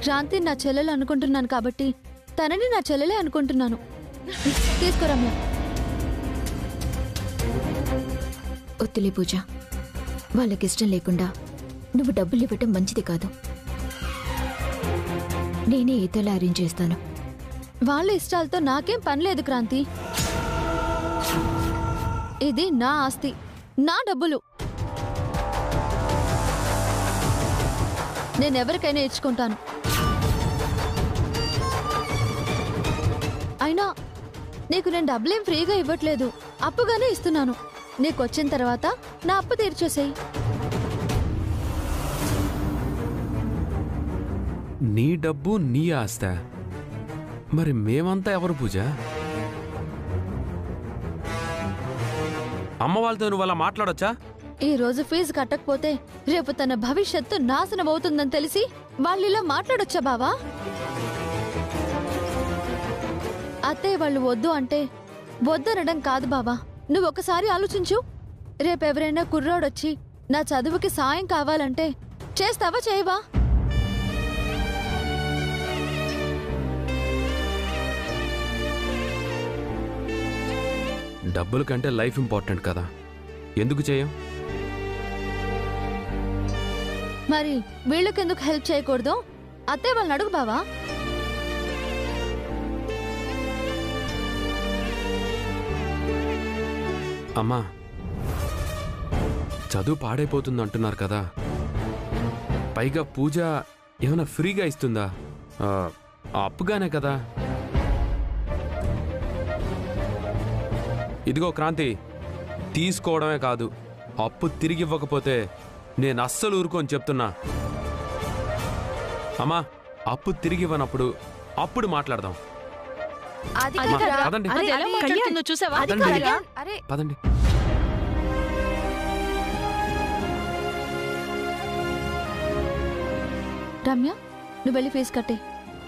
క్రాంతి నా చెల్లెలు అనుకుంటున్నాను కాబట్టి తనని నా చెల్లెలే అనుకుంటున్నాను తీసుకో రమ్య ఒత్తిలే పూజ వాళ్ళకిష్టం లేకుండా నువ్వు డబ్బులు ఇవ్వటం మంచిది కాదు నేనే ఏదోలా అరేంజ్ చేస్తాను వాళ్ళ ఇష్టాలతో నాకేం పని లేదు క్రాంతి ఇది నా ఆస్తి నా డబ్బులు నేనెవరికైనా ఇచ్చుకుంటాను అయినా నీకు నేను డబ్బులేం ఫ్రీగా ఇవ్వట్లేదు అప్పుగానే ఇస్తున్నాను నీకు వచ్చిన తర్వాత నా అప్పు తీర్చేసేయి నీ డబ్బు నీ ఆస్త మరి మేమంతా ఎవరు పూజ అమ్మ వాళ్ళతో నువ్వు అలా మాట్లాడొచ్చా ఈ రోజు ఫీజు కట్టకపోతే రేపు తన భవిష్యత్తు నాశనం అవుతుందని తెలిసి వాళ్ళు ఇలా మాట్లాడొచ్చా బావా అత్తయ్య వాళ్ళు వద్దు అంటే వద్దనడం కాదు బావా నువ్వు ఒకసారి ఆలోచించు రేపెవరైనా కుర్రోడొచ్చి నా చదువుకి సాయం కావాలంటే చేస్తావా చేయవా డబ్బుల కంటే లైఫ్ ఇంపార్టెంట్ కదా ఎందుకు చేయం మరి వీళ్ళకెందుకు హెల్ప్ చేయకూడదు అత్తయ్య వాళ్ళని అడుగు బావా అమ్మా చదువు పాడైపోతుంది అంటున్నారు కదా పైగా పూజ ఏమైనా ఫ్రీగా ఇస్తుందా ఆ, ఆ అప్పుగానే కదా ఇదిగో క్రాంతి తీసుకోవడమే కాదు అప్పు తిరిగి ఇవ్వకపోతే నేను అస్సలు ఊరుకోని చెప్తున్నా అమ్మా అప్పు తిరిగి ఇవ్వనప్పుడు అప్పుడు మాట్లాడదాం అది అమ్మా, కాదురా. పదండి అది ఎలా మాట్లాడుతుందో చూసావా అది పదండి. కాదురా. అరే పదండి రమ్య నువ్వు వెళ్ళి ఫీజు కట్టే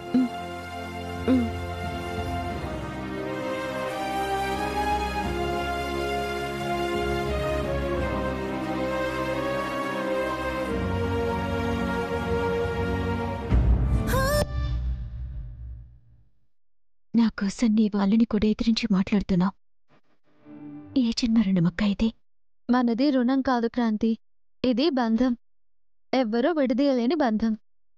నా కోసం నీ వాళ్ళని కూడా ఎదిరించి మాట్లాడుతున్నావు ఏ జన్మ రుణమక్క ఇది మనది రుణం కాదు క్రాంతి ఇది బంధం ఎవ్వరూ విడదీయలేని బంధం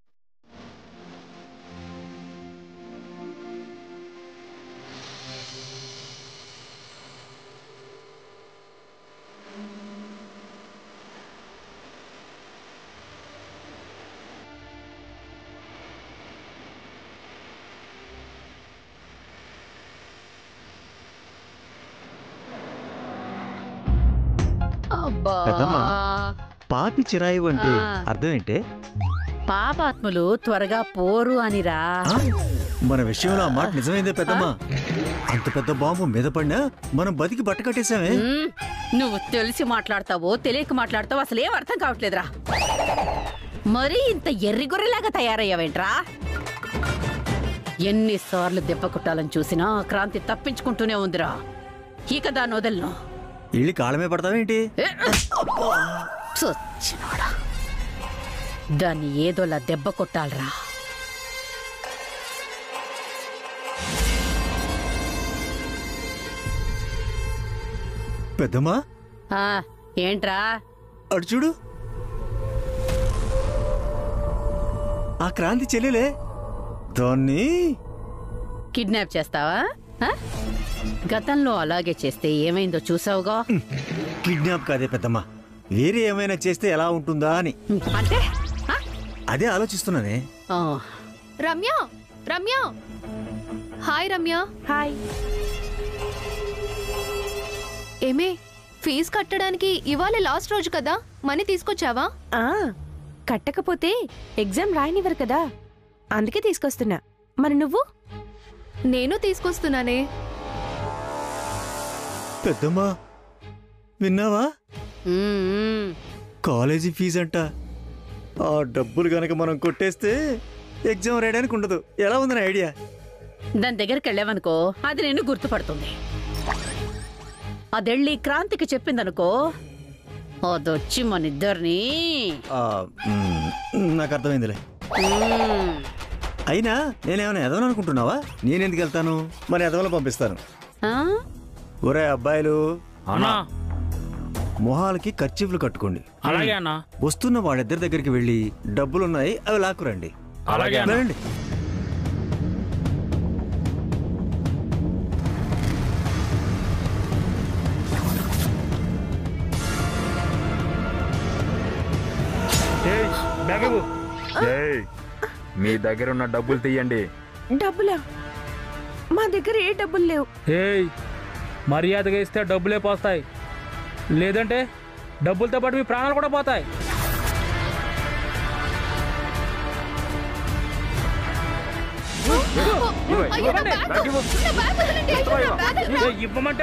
అబ్బా పెద్దమ్మా. పాపి చిరాయి అంటే ఆ. అర్థం ఏంటే పాపాత్ములు త్వరగా పోరు అనిరా ఆ? మన విషయంలో ఆ మాట నిజమైందే పెద్దమ్మా అంత పెద్ద బాంబు మీద పడినా మనం బతికి బట్ట కట్టేశామే మ్మ్. నువ్వు తెలిసి మాట్లాడతావో తెలియక మాట్లాడతావో అసలు ఏం అర్థం కావట్లేదురా మరీ ఇంత ఎర్రిగొర్రెలాగా తయారయ్యావేంట్రా ఎన్నిసార్లు దెబ్బ కొట్టాలని చూసినా క్రాంతి తప్పించుకుంటూనే ఉందిరా ఇక దాన్ని వదలను ఇళ్ళి కాళ్ళమే పడతావేంటి చచ్చినోడా దాన్ని ఏదోలా దెబ్బ కొట్టాలరా పెద్దమ్మా ఆ, ఏంట్రా అటు చూడు ఆ క్రాంతి చెల్లెలే దాన్ని కిడ్నాప్ చేస్తావా ఆ? గతంలో అలాగే చేస్తే ఏమైందో చూసావుగా కిడ్నాప్ కాదే పెద్దమ్మా వేరే ఏమైనా చేస్తే ఎలా ఉంటుందా అని అంటే ఆ? అదే ఆలోచిస్తున్నానే ఓ, రమ్య రమ్య హాయ్ రమ్య హాయ్ ఏమే ఫీజు కట్టడానికి ఇవాళ లాస్ట్ రోజు కదా మనీ తీసుకొచ్చావా ఆ కట్టకపోతే ఎగ్జామ్ రాయనివ్వరు కదా అందుకే తీసుకొస్తున్నా మరి నువ్వు నేను తీసుకొస్తున్నానే పెద్దమ్మా విన్నావా మ్మ్, మ్మ్. కాలేజీ ఫీజు అంట ఆ డబ్బులు గనక మనం కొట్టేస్తే ఎగ్జామ్ రాయడానికి ఉండదు ఎలా ఉందని ఐడియా దాని దగ్గరికి వెళ్ళావనుకో అది నేను గుర్తుపడుతుంది అదెళ్ళి క్రాంతికి చెప్పిందనుకో అదొచ్చి మన ఇద్దరిని ఆ, మ్, నాకు అర్థమైందిలే మ్మ్. అయినా నేనేమైనా ఎదవను అనుకుంటున్నావా నేనెందుకు వెళ్తాను మరి ఎదవలు పంపిస్తాను ఆ? ఒరే అబ్బాయిలు అన్నా మొహాలకి ఖర్చీఫ్లు కట్టుకోండి అలాగే అన్నా వస్తున్న వాళ్ళిద్దరి దగ్గరికి వెళ్ళి డబ్బులున్నాయి అవి లాక్కురండి అలాగే అన్నా వెళ్ళండి ఏయ్, బ్యాగ్ ఇవ్వు. ఏయ్, మీ దగ్గర ఉన్న డబ్బులు తీయండి డబ్బులా మా దగ్గర ఏ డబ్బులు లేవు ఏయ్ మర్యాదగా ఇస్తే డబ్బులే పోస్తాయి లేదంటే డబ్బులతో పాటు మీ ప్రాణాలు కూడా పోతాయి అయ్యో, నా బ్యాగ్! నా బ్యాగ్ వదలండి! అయ్యో, నా బ్యాగ్! ఏయ్, ఇవ్వమంటే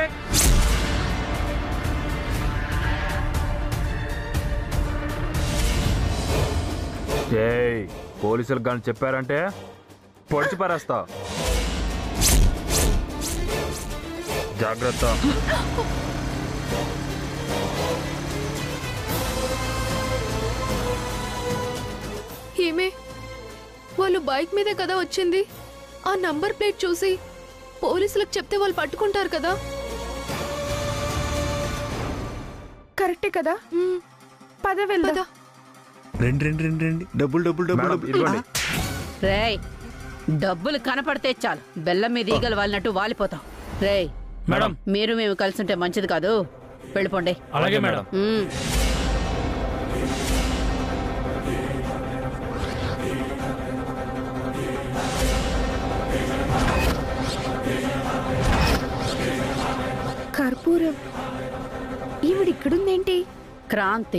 ఏయ్ పోలీసులు కానీ చెప్పారంటే పొడిచి పారేస్తా జాగ్రత్త ఏమే వాళ్ళు బైక్ మీదే కదా వచ్చింది ఆ నంబర్ ప్లేట్ చూసి పోలీసులకు చెప్తే వాళ్ళు పట్టుకుంటారు కదా కరెక్టే కదా మ్మ్, పద వెళ్దా పద. రండి రండి రండి రండి డబ్బులు డబ్బులు డబ్బులు మేడం, డబ్బులు ఇదిగోండి. రేయ్ డబ్బులు కనపడితే చాలు బెల్లం మీద ఈగలు వాలినట్టు వాలిపోతాం రేయ్ మేడం మీరు మేము కలిసి ఉంటే మంచిది కాదు వెళ్ళిపోండి అలాగే మేడం మ్మ్. కర్పూరం ఈవిడ ఇక్కడుందేంటి క్రాంతి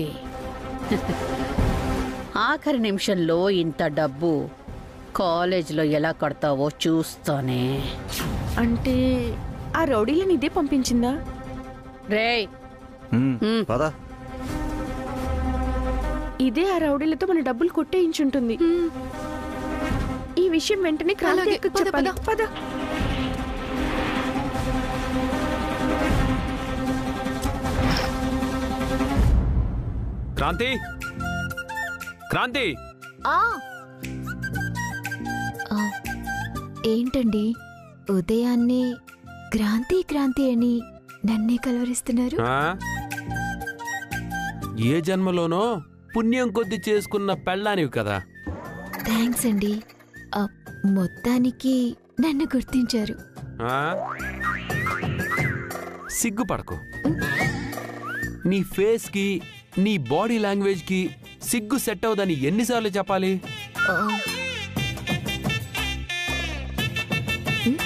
ఆఖరి నిమిషంలో ఇంత డబ్బు కాలేజీలో ఎలా కడతావో చూస్తానే అంటే ఆ రౌడీలను ఇదే పంపించిందా రేయ్ మ్మ్, మ్మ్. పద ఇదే ఆ రౌడీలతో మన డబ్బులు కొట్టేయించుంటుంది మ్మ్, ఈ విషయం వెంటనే క్రాంతి అలాగే, అక్కకు పద, చెప్పాలి పద క్రాంతి క్రాంతి ఆ ఆ, ఏంటండి ఉదయాన్నే క్రాంతి క్రాంతి అని నన్నే కలవరిస్తున్నారు ఆ? ఏ జన్మలోనో పుణ్యం కొద్ది చేసుకున్న పెళ్ళానివి కదా థ్యాంక్స్ అండి ఆ, మొత్తానికి నన్ను గుర్తించారు ఆ? సిగ్గుపడకు నీ ఫేస్కి నీ బాడీ లాంగ్వేజ్కి సిగ్గు సెట్ అవుదని ఎన్నిసార్లు చెప్పాలి ఆ. ఉమ్.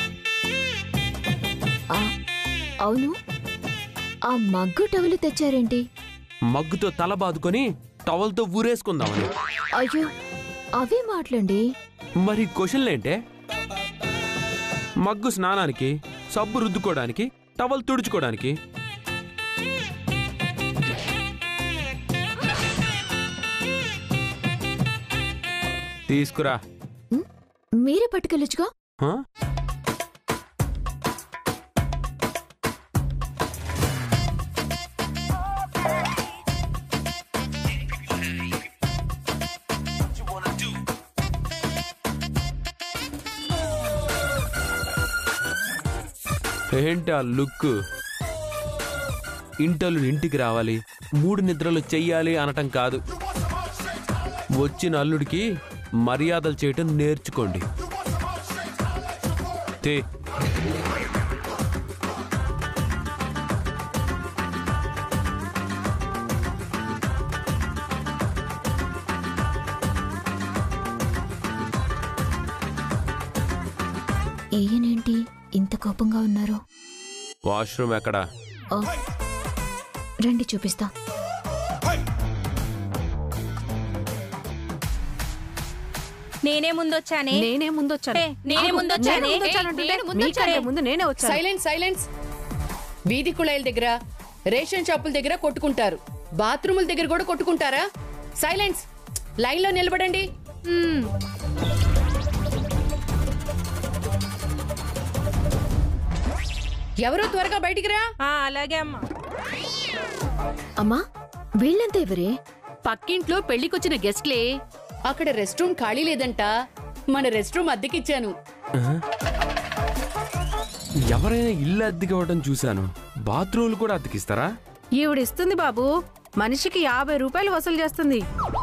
ఆ, అవును ఆ మగ్గు టవలు తెచ్చారేంటి మగ్గుతో తల బాదుకొని టవల్తో ఊరేసుకుందామని అయ్యో అవే మాటలండి మరి క్వశ్చన్లేంటే మగ్గు స్నానానికి సబ్బు రుద్దుకోవడానికి టవల్ తుడుచుకోవడానికి తీసుకురా మీరే పట్టుకెళ్ళొచ్చుగా హా? ఏంటి ఆ లుక్ ఇంటలు ఇంటికి రావాలి మూడు నిద్రలు చెయ్యాలి అనటం కాదు వచ్చిన అల్లుడికి మర్యాదలు చేయటం నేర్చుకోండి తే ఈయనేంటి ఇంత కోపంగా ఉన్నారు వాష్రూమ్ ఎక్కడ ఓ, రండి చూపిస్తా నేనే ముందొచ్చానే నేనే ముందొచ్చాను ఏ, నేనే ముందొచ్చానే నేను ముందొచ్చానంటుంటే నేను ముందొచ్చానే. మీకంటే ముందు నేనే వచ్చాను సైలెన్స్ సైలెన్స్ వీధి కుళాయిల దగ్గర రేషన్ షాపుల దగ్గర కొట్టుకుంటారు బాత్రూముల దగ్గర కూడా కొట్టుకుంటారా సైలెన్స్ లైన్ లో నిలబడండి మ్మ్. ఎవరు త్వరగా బయటికి రా ఆ, అలాగే అమ్మా అమ్మా వీళ్ళంతా ఎవరే పక్కింట్లో పెళ్లికొచ్చిన గెస్ట్లే అక్కడ రెస్ట్ రూమ్ ఖాళీ లేదంట మన రెస్ట్ రూమ్ అద్దెకిచ్చాను ఎవరైనా ఇల్లు అద్దెకి ఇవ్వడం చూశాను బాత్రూమ్లు కూడా అద్దెకిస్తారా ఈవిడిస్తుంది బాబు మనిషికి యాభై రూపాయలు వసూలు చేస్తుంది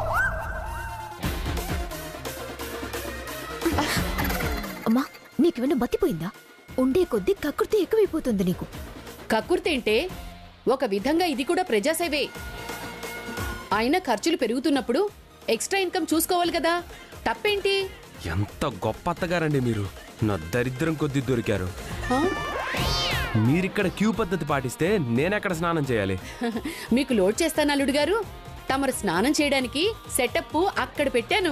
అమ్మా నీకేమైనా మతిపోయిందా ఉండే కొద్దీ కకృతి ఎక్కువైపోతుంది నీకు కక్కుర్తేంటే ఒక విధంగా ఇది కూడా ప్రజాసేవే అయినా ఖర్చులు పెరుగుతున్నప్పుడు ఎక్స్ట్రా ఇన్కమ్ చూసుకోవాలి కదా తప్పేంటి ఎంత గొప్ప అత్తగారండి మీరు నా దరిద్రం కొద్దీ దొరికారు ఆ? మీరిక్కడ క్యూ పద్ధతి పాటిస్తే నేనెక్కడ స్నానం చేయాలి మీకు లోడ్ చేస్తాను అల్లుడు గారు తమరు స్నానం చేయడానికి సెటప్ అక్కడ పెట్టాను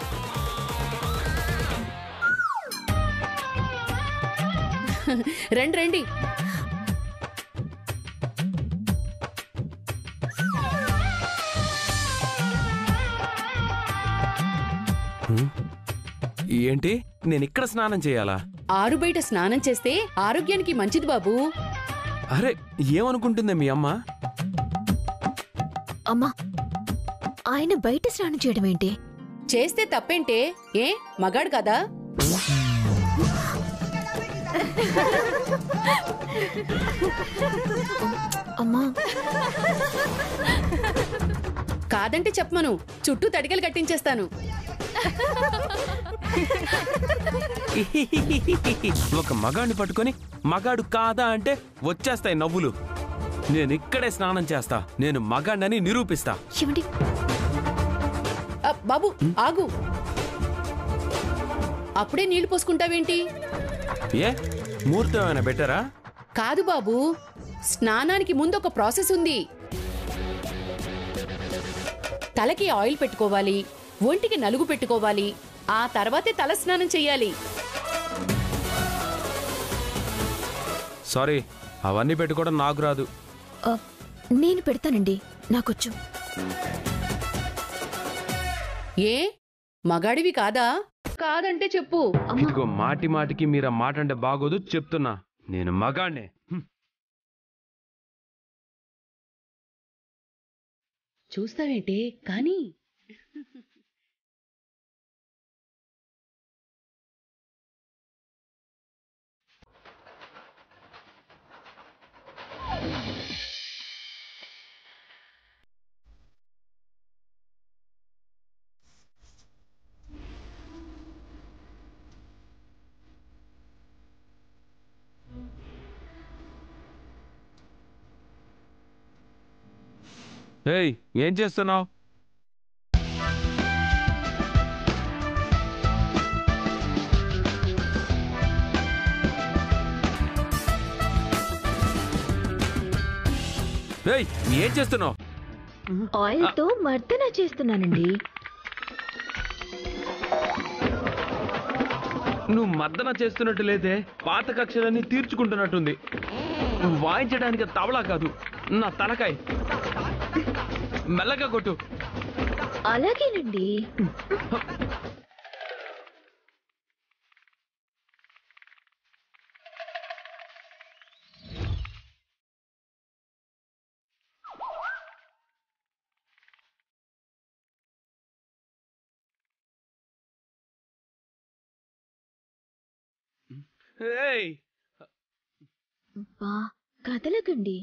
రండి రండి ఏంటి నేను ఇక్కడ స్నానం చేయాలా ఆరు బయట స్నానం చేస్తే ఆరోగ్యానికి మంచిది బాబు అరే ఏమనుకుంటుందే మీ అమ్మ అమ్మా ఆయన బయట స్నానం చేయడం ఏంటి చేస్తే తప్పేంటే ఏ మగాడు కదా అమ్మా కాదంటే చెప్పమను చుట్టూ తడికలు కట్టించేస్తాను ఒక మగాడిని పట్టుకొని మగాడు కాదా అంటే వచ్చేస్తాయి నవ్వులు నేను ఇక్కడే స్నానం చేస్తా నేను మగాడిని నిరూపిస్తా ఏమండి ఆ, బాబు ఆగు అప్పుడే నీళ్లు పోసుకుంటావేంటి ఏ ముహూర్తం ఏమైనా బెటరా కాదు బాబు స్నానానికి ముందు ఒక ప్రాసెస్ ఉంది తలకి ఆయిల్ పెట్టుకోవాలి ఒంటికి నలుగు పెట్టుకోవాలి ఆ తర్వాతే తల స్నానం చెయ్యాలి సారీ అవన్నీ పెట్టుకోవడం నాకు రాదు ఆ, నేను పెడతానండి నాకొచ్చు ఏ మగాడివి కాదా కాదంటే చెప్పు ఇదిగో మాటి మాటికి మీరు ఆ మాట అంటే బాగోదు చెప్తున్నా నేను మగాడినే హ్మ్. చూస్తావేంటే కానీ ఏయ్ ఏం చేస్తున్నావు ఏయ్ ఏం చేస్తున్నావు ఆయిల్ తో మర్దన చేస్తున్నానండి నువ్వు మర్దన చేస్తున్నట్టు లేదే పాత కక్షలన్నీ తీర్చుకుంటున్నట్టుంది నువ్వు వాయించడానికి తవలా కాదు నా తలకాయ్ మెల్లగా కొట్టు అలాగేనండి ఏయ్ బా కదలకండి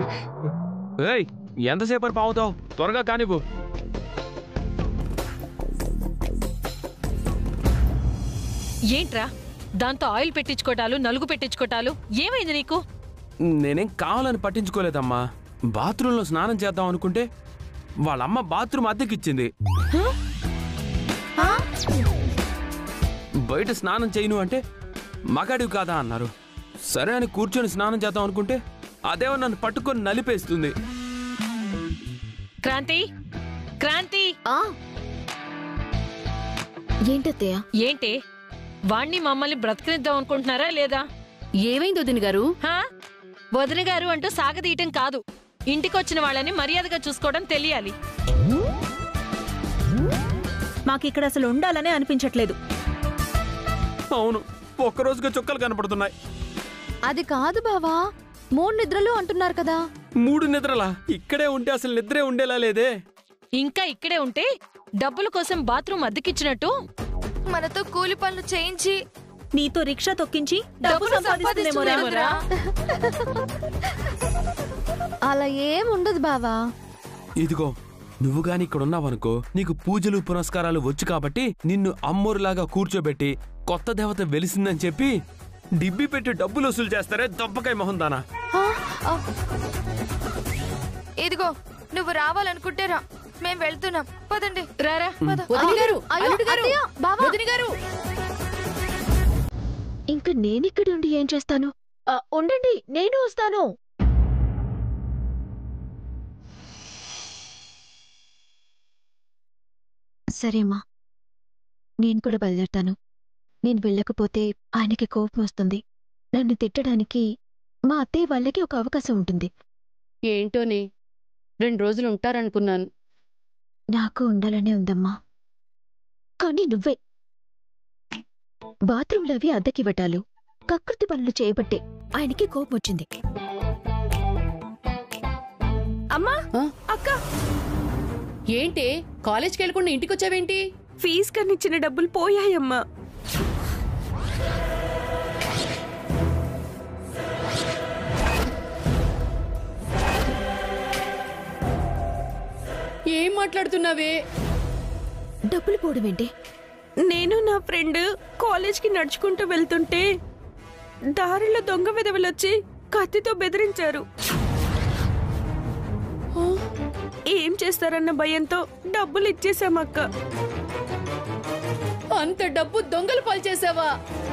ఏయ్ ఎంతసేపు అని పావుతావు త్వరగా కానివ్వు ఏంట్రా దాంతో ఆయిల్ పెట్టించుకోటాలు నలుగు పెట్టించుకోటాలు ఏమైంది నీకు నేనేం కావాలని పట్టించుకోలేదమ్మా బాత్రూంలో స్నానం చేద్దాం అనుకుంటే వాళ్ళమ్మ బాత్రూమ్ అద్దెకిచ్చింది బయట స్నానం చేయను అంటే మగాడివి కాదా అన్నారు సరే అని కూర్చొని స్నానం చేద్దాం అనుకుంటే అదేమో నన్ను పట్టుకొని నలిపేస్తుంది క్రాంతి క్రాంతి ఆ ఏంటత్తయ్య ఏంటి వాణ్ణి మమ్మల్ని బ్రతకనిద్దాం అనుకుంటున్నారా లేదా ఏమైంది వదిన గారు హా వదిన గారు అంటూ సాగదీయటం కాదు ఇంటికొచ్చిన వాళ్ళని మర్యాదగా చూసుకోవడం తెలియాలి మాకిక్కడ అసలు ఉండాలనే అనిపించట్లేదు అవును ఒక్కరోజుగా చుక్కలు కనపడుతున్నాయి అది కాదు బావా మూడు నిద్రలు అంటున్నారు కదా మూడు నిద్రలా ఇక్కడే ఉంటే అసలు నిద్రే ఉండేలా లేదే ఇంకా ఇక్కడే ఉంటే డబ్బుల కోసం బాత్రూమ్ అద్దెకిచ్చినట్టు మనతో కూలి పనులు చేయించి నీతో రిక్షా తొక్కించి డబ్బు డబ్బులు సంపాదిస్తుందేమోరా అలా ఏం ఉండదు బావా ఇదిగో నువ్వు గాని ఇక్కడ ఉన్నావనుకో నీకు పూజలు పునస్కారాలు వచ్చు కాబట్టి నిన్ను అమ్మోరులాగా కూర్చోబెట్టి కొత్త దేవత వెలిసిందని చెప్పి డిబ్బి పెట్టి డబ్బులు వసూలు చేస్తారే దెబ్బకాయ మొహం దానా ఆ, ఆ. ఇదిగో నువ్వు రావాలనుకుంటే రా మేం వెళ్తున్నాం పదండి రారా పద. వదిన గారు, అయ్యో, అల్లుడు గారు, అత్తయ్య, బావా. వదిన గారు ఇంకా నేనిక్కడ ఉండి ఏం చేస్తాను ఆ, ఉండండి నేను వస్తాను సరేమ్మా నేను కూడా బయలుదేరతాను నేను వెళ్ళకపోతే ఆయనకి కోపం వస్తుంది నన్ను తిట్టడానికి మా అత్తయ్య వాళ్ళకి ఒక అవకాశం ఉంటుంది ఏంటోనే రెండు రోజులు ఉంటారనుకున్నాను నాకు ఉండాలనే ఉందమ్మా కానీ నువ్వే బాత్రూంలో అవి అద్దెకివ్వటాలు కకృతి పనులు చేయబట్టే ఆయనకి కోపం వచ్చింది అమ్మా ఆ? అక్క ఏంటే కాలేజ్కి వెళ్ళకుండా ఇంటికి వచ్చావేంటి ఫీజు కన్నిచ్చిన డబ్బులు పోయాయమ్మా ఏం మాట్లాడుతున్నావే డబ్బులు పోవడం ఏంటి నేను నా ఫ్రెండ్ కాలేజ్కి నడుచుకుంటూ వెళ్తుంటే దారిలో దొంగ విధవలొచ్చి కత్తితో బెదిరించారు ఆ, ఏం చేస్తారన్న భయంతో డబ్బులు ఇచ్చేసామక్క అంత డబ్బు దొంగలు పాలు చేసావా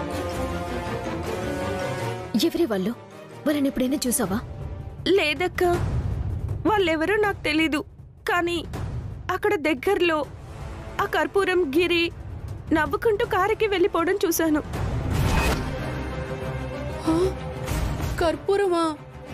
ఎవరి వాళ్ళు వాళ్ళని ఎప్పుడైనా చూసావా లేదక్క వాళ్ళెవరో నాకు తెలీదు కానీ అక్కడ దగ్గరలో ఆ కర్పూరం గిరి నవ్వుకుంటూ కారుకి వెళ్ళిపోవడం చూశాను ఆ? కర్పూరమా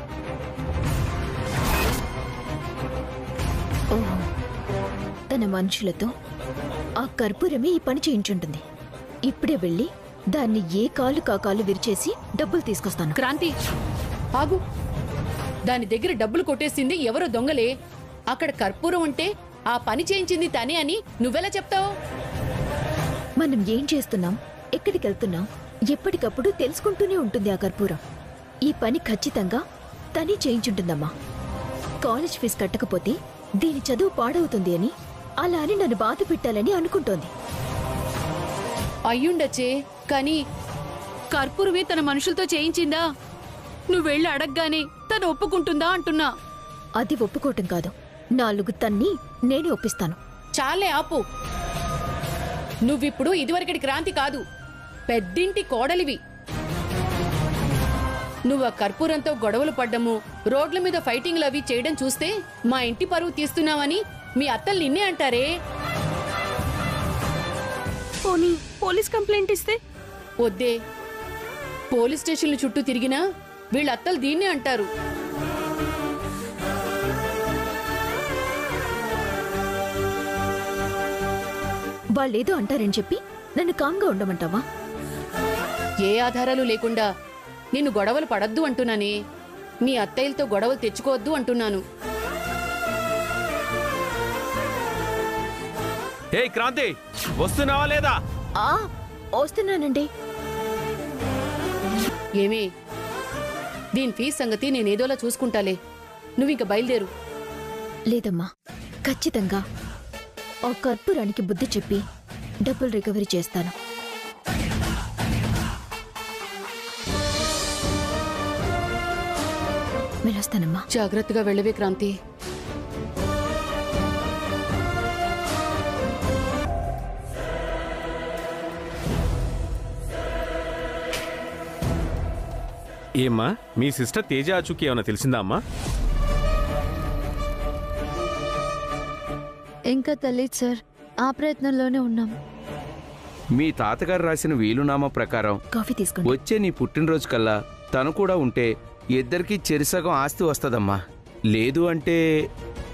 ఓహో తన మనుషులతో ఆ కర్పూరమే ఈ పని చేయించుంటుంది ఇప్పుడే వెళ్ళి దాన్ని ఏ కాలు కాకాలు విరిచేసి డబ్బులు తీసుకొస్తాను క్రాంతి ఆగు దాని దగ్గర డబ్బులు కొట్టేసింది ఎవరో దొంగలే అక్కడ కర్పూరం ఉంటే ఆ పని చేయించింది తనే అని నువ్వెలా చెప్తావు మనం ఏం చేస్తున్నాం ఎక్కడికి వెళ్తున్నాం ఎప్పటికప్పుడు తెలుసుకుంటూనే ఉంటుంది ఆ కర్పూరం ఈ పని ఖచ్చితంగా తనే చేయించుంటుందమ్మా కాలేజ్ ఫీజు కట్టకపోతే దీని చదువు పాడవుతుంది అని అలా అని నన్ను బాధ పెట్టాలని అనుకుంటోంది అయ్యుండొచ్చే కానీ కర్పూరమే తన మనుషులతో చేయించిందా నువ్వెళ్ళి అడగగానే తను ఒప్పుకుంటుందా అంటున్నా అది ఒప్పుకోవటం కాదు నాలుగు తన్ని నేనే ఒప్పిస్తాను చాలే ఆపు నువ్విప్పుడు ఇదివరకటి క్రాంతి కాదు పెద్దింటి కోడలివి నువ్వు ఆ కర్పూరంతో గొడవలు పడ్డము రోడ్ల మీద ఫైటింగ్లు అవి చేయడం చూస్తే మా ఇంటి పరువు తీస్తున్నావని మీ అత్తలు నిన్నే అంటారే పోనీ పోలీస్ కంప్లైంట్ ఇస్తే వద్దే పోలీస్ స్టేషన్ల చుట్టూ తిరిగినా వీళ్ళ అత్తలు దీన్నే అంటారు వాళ్ళేదో అంటారని చెప్పి నన్ను కామ్గా ఉండమంటావా ఏ ఆధారాలు లేకుండా నిన్ను గొడవలు పడద్దు అంటున్నానే మీ అత్తయ్యలతో గొడవలు తెచ్చుకోవద్దు అంటున్నాను హే క్రాంతి వస్తున్నావా లేదా ఆ వస్తున్నానండి ఏమే దీని ఫీజు సంగతి నేనేదోలా చూసుకుంటాలే నువ్వు ఇంక బయలుదేరు లేదమ్మా ఖచ్చితంగా ఆ కర్పూరానికి బుద్ధి చెప్పి డబ్బులు రికవరీ చేస్తాను వెళ్ళొస్తానమ్మా జాగ్రత్తగా వెళ్ళవే క్రాంతి ఏమ్మా మీ సిస్టర్ తేజ ఆచూకీ ఏమైనా తెలిసిందా అమ్మా ఇంకా తెలియదు సార్ ఆ ప్రయత్నంలోనే ఉన్నాం మీ తాతగారు రాసిన వీలునామా ప్రకారం కాఫీ తీసుకోండి వచ్చే నీ పుట్టినరోజు కల్లా తను కూడా ఉంటే ఇద్దరికి చెరిసగం ఆస్తి వస్తదమ్మా లేదు అంటే